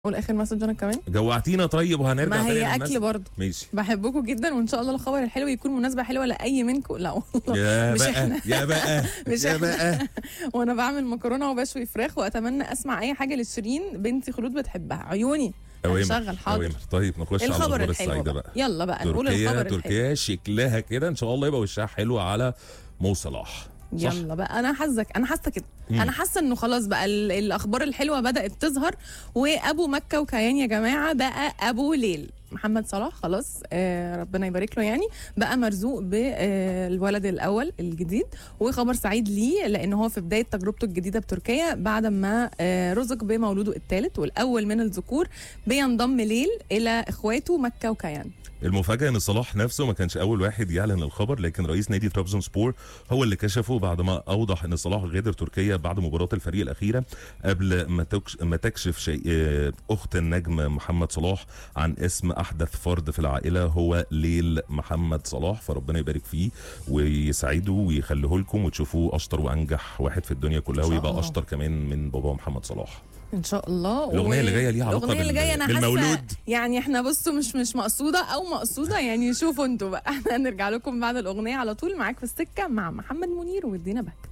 اقول اخر مسج انا كمان جوعتينا طيب وهنرجع ما تاني هي للناس. اكل برضه ماشي بحبكم جدا وان شاء الله الخبر الحلو يكون مناسبه حلوه لاي منكم لا والله يا مش بقى إحنا. يا بقى مش يا إحنا. بقى وانا بعمل مكرونه وبشوي فراخ واتمنى اسمع اي حاجه لشيرين بنتي خلود بتحبها عيوني أوامر، شغل حاضر أوامر. طيب نخش على الخبر الاخبار الحلو السعيده بقى. بقى يلا بقى نقول تركيا الخبر الحلو تركيا شكلها كده ان شاء الله يبقى وشها حلو على مو صلاح صح؟ يلا بقى انا حاسك انا حاسه كده مم. انا حاسه انه خلاص بقى ال- الاخبار الحلوه بدات تظهر وابو مكه وكيان يا جماعه بقى ابو ليل محمد صلاح خلاص آه ربنا يبارك له يعني بقى مرزوق بالولد الاول الجديد وخبر سعيد ليه لان هو في بدايه تجربته الجديده بتركيا بعد ما آه رزق بمولوده الثالث والاول من الذكور بينضم ليل الى اخواته مكه وكيان المفاجاه ان صلاح نفسه ما كانش اول واحد يعلن الخبر لكن رئيس نادي ترابزون سبور هو اللي كشفه بعد ما اوضح ان صلاح غادر تركيا بعد مباراه الفريق الاخيره قبل ما تكش ما تكشف شيء آه، اخت النجم محمد صلاح عن اسم احدث فرد في العائله هو ليل محمد صلاح فربنا يبارك فيه ويسعده ويخليه لكم وتشوفوه اشطر وانجح واحد في الدنيا كلها إن شاء ويبقى الله. اشطر كمان من بابا محمد صلاح ان شاء الله الأغنية اللي جاية ليها علاقة الاغنيه اللي بال- جايه انا حاسه بالمولود. يعني احنا بصوا مش مش مقصوده او مقصوده يعني شوفوا انتوا بقى احنا هنرجع لكم بعد الاغنيه على طول معاك في السكه مع محمد منير وادينا باك